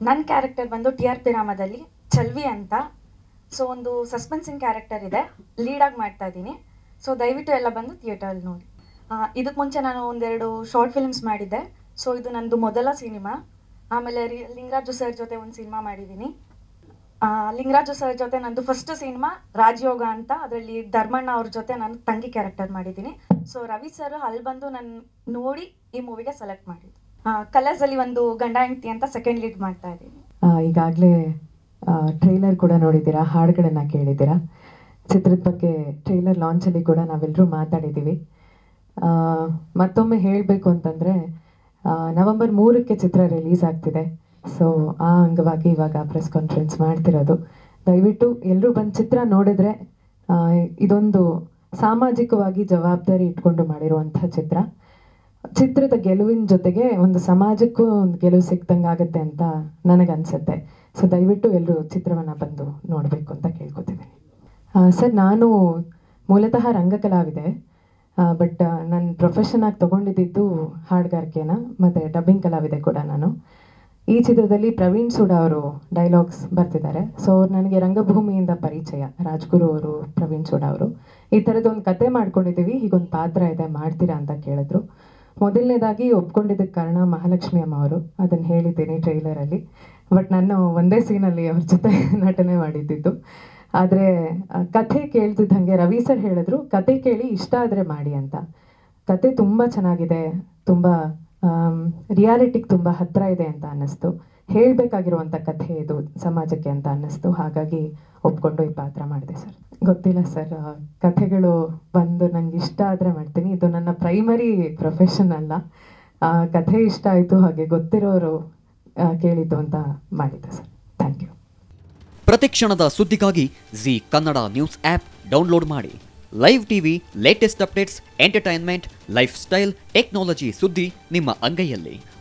ನನ್ನ ಕ್ಯಾರೆಕ್ಟರ್ ಬಂದು T R P ರಾಮದಲ್ಲಿ ಚಲ್ವಿ ಅಂತ ಸೊ ಒಂದು ಸಸ್ಪೆನ್ಸಿಂಗ್ ಕ್ಯಾರೆಕ್ಟರ್ ಇದೆ ಲೀಡಾಗಿ ಮಾಡ್ತಾ ಇದ್ದೀನಿ ಸೊ ದಯವಿಟ್ಟು ಎಲ್ಲ ಬಂದು ಥಿಯೇಟರಲ್ಲಿ ನೋಡಿ ಇದಕ್ಕೆ ಮುಂಚೆ ನಾನು ಒಂದೆರಡು ಶಾರ್ಟ್ ಫಿಲ್ಮ್ಸ್ ಮಾಡಿದ್ದೆ ಸೊ ಇದು ನಂದು ಮೊದಲ ಸಿನಿಮಾ ಆಮೇಲೆ ರಿ ಲಿಂಗರಾಜು ಸರ್ ಜೊತೆ ಒಂದು ಸಿನಿಮಾ ಮಾಡಿದ್ದೀನಿ ಆ, ಲಿಂಗರಾಜು ಸರ್ ಜೊತೆ ನಂದು ಫಸ್ಟ್ ಸಿನಿಮಾ ರಾಜಯೋಗ ಅಂತ ಅದರಲ್ಲಿ ಧರ್ಮಣ್ಣ ಅವ್ರ ಜೊತೆ ನಾನು ತಂಗಿ ಕ್ಯಾರೆಕ್ಟರ್ ಮಾಡಿದ್ದೀನಿ ಸೊ ರವಿ ಸರ್ ಅಲ್ಲಿ ಬಂದು ನನ್ನ ನೋಡಿ ಈ ಮೂವಿಗೆ ಸೆಲೆಕ್ಟ್ ಮಾಡಿದ್ದು ಕಲರ್ಸ್ ಅಲ್ಲಿ ಒಂದು ಗಂಡ ಹೆಂಡತಿ ಅಂತ ಸೆಕೆಂಡ್ ಲೀಡ್ ಮಾಡ್ತಾ ಇದ್ದೀನಿ ಈಗಾಗಲೇ ಟ್ರೈಲರ್ ಕೂಡ ನೋಡಿದ್ದೀರಾ ಹಾಡುಗಳನ್ನು ಕೇಳಿದ್ದೀರಾ ಚಿತ್ರದ ಬಗ್ಗೆ ಟ್ರೈಲರ್ ಲಾಂಚಲ್ಲಿ ಕೂಡ ನಾವೆಲ್ಲರೂ ಮಾತಾಡಿದ್ದೀವಿ ಆ, ಮತ್ತೊಮ್ಮೆ ಹೇಳಬೇಕು ಅಂತಂದರೆ ನವೆಂಬರ್ ಮೂರಕ್ಕೆ ಚಿತ್ರ ರಿಲೀಸ್ ಆಗ್ತಿದೆ ಸೊ ಆ ಅಂಗವಾಗಿ ಇವಾಗ ಪ್ರೆಸ್ ಕಾನ್ಫರೆನ್ಸ್ ಮಾಡ್ತಿರೋದು ದಯವಿಟ್ಟು ಎಲ್ಲರೂ ಬಂದು ಚಿತ್ರ ನೋಡಿದ್ರೆ ಆ, ಇದೊಂದು ಸಾಮಾಜಿಕವಾಗಿ ಜವಾಬ್ದಾರಿ ಇಟ್ಕೊಂಡು ಮಾಡಿರುವಂಥ ಚಿತ್ರ ಚಿತ್ರದ ಗೆಲುವಿನ ಜೊತೆಗೆ ಒಂದು ಸಮಾಜಕ್ಕೂ ಒಂದು ಗೆಲುವು ಸಿಕ್ದಂಗೆ ಆಗುತ್ತೆ ಅಂತ ನನಗನ್ಸುತ್ತೆ ಸೊ ದಯವಿಟ್ಟು ಎಲ್ಲರೂ ಚಿತ್ರವನ್ನು ಬಂದು ನೋಡಬೇಕು ಅಂತ ಕೇಳ್ಕೊತಿದ್ದೀನಿ ಸರ್ ನಾನು ಮೂಲತಃ ರಂಗಕಲಾವಿದೆ ಬಟ್ ನನ್ನ ಪ್ರೊಫೆಷನ್ ಆಗಿ ತೊಗೊಂಡಿದ್ದು ಹಾಡುಗಾರಿಕೆನ ಮತ್ತು ಡಬ್ಬಿಂಗ್ ಕಲಾವಿದೆ ಕೂಡ ನಾನು ಈ ಚಿತ್ರದಲ್ಲಿ ಪ್ರವೀಣ್ ಸೂಡ ಅವರು ಡೈಲಾಗ್ಸ್ ಬರ್ತಿದ್ದಾರೆ ಸೊ ಅವ್ರು ನನಗೆ ರಂಗಭೂಮಿಯಿಂದ ಪರಿಚಯ ರಾಜ್ಗುರು ಅವರು ಪ್ರವೀಣ್ ಸೂಡ ಅವರು ಈ ಥರದ್ದು ಒಂದು ಕತೆ ಮಾಡ್ಕೊಂಡಿದ್ದೀವಿ ಹೀಗೊಂದು ಪಾತ್ರ ಇದೆ ಮಾಡ್ತೀರಾ ಅಂತ ಕೇಳಿದ್ರು ಮೊದಲನೇದಾಗಿ ಒಪ್ಕೊಂಡಿದ್ದಕ್ಕೆ ಕಾರಣ ಮಹಾಲಕ್ಷ್ಮಿ ಅಮ್ಮ ಅವರು ಅದನ್ನು ಹೇಳಿದ್ದೀನಿ ಟ್ರೈಲರಲ್ಲಿ ಬಟ್ ನಾನು ಒಂದೇ ಸೀನಲ್ಲಿ ಅವ್ರ ಜೊತೆ ನಟನೆ ಮಾಡಿದ್ದಿದ್ದು ಆದರೆ ಕಥೆ ಕೇಳ್ತಿದ್ದಂಗೆ ರವಿ ಸರ್ ಹೇಳಿದ್ರು ಕತೆ ಕೇಳಿ ಇಷ್ಟ ಆದರೆ ಮಾಡಿ ಅಂತ ಕತೆ ತುಂಬ ಚೆನ್ನಾಗಿದೆ ತುಂಬ ರಿಯಾಲಿಟಿಗೆ ತುಂಬ ಹತ್ತಿರ ಇದೆ ಅಂತ ಅನ್ನಿಸ್ತು ಹೇಳಬೇಕಾಗಿರುವಂಥ ಕಥೆ ಇದು ಸಮಾಜಕ್ಕೆ ಅಂತ ಅನ್ನಿಸ್ತು ಹಾಗಾಗಿ ಒಪ್ಕೊಂಡು ಈ ಪಾತ್ರ ಮಾಡಿದೆ ಸರ್ ಗೊತ್ತಿಲ್ಲ ಸರ್ ಕಥೆಗಳು ಬಂದು ನಂಗೆ ಇಷ್ಟ ಆದರೆ ಮಾಡ್ತೀನಿ ಇದು ನನ್ನ ಪ್ರೈಮರಿ ಪ್ರೊಫೆಷನ್ ಅಲ್ಲ ಆ, ಕಥೆ ಇಷ್ಟ ಆಯಿತು ಹಾಗೆ ಗೊತ್ತಿರೋರು ಆ, ಕೇಳಿದ್ದು ಅಂತ ಮಾಡಿದ್ದೆ ಸರ್ ಥ್ಯಾಂಕ್ ಯು ಪ್ರತಿಕ್ಷಣದ ಸುದ್ದಿಗಾಗಿ Zee Kannada news app download ಮಾಡಿ live TV latest updates entertainment lifestyle technology ಸುದ್ದಿ ನಿಮ್ಮ ಅಂಗೈಯಲ್ಲಿ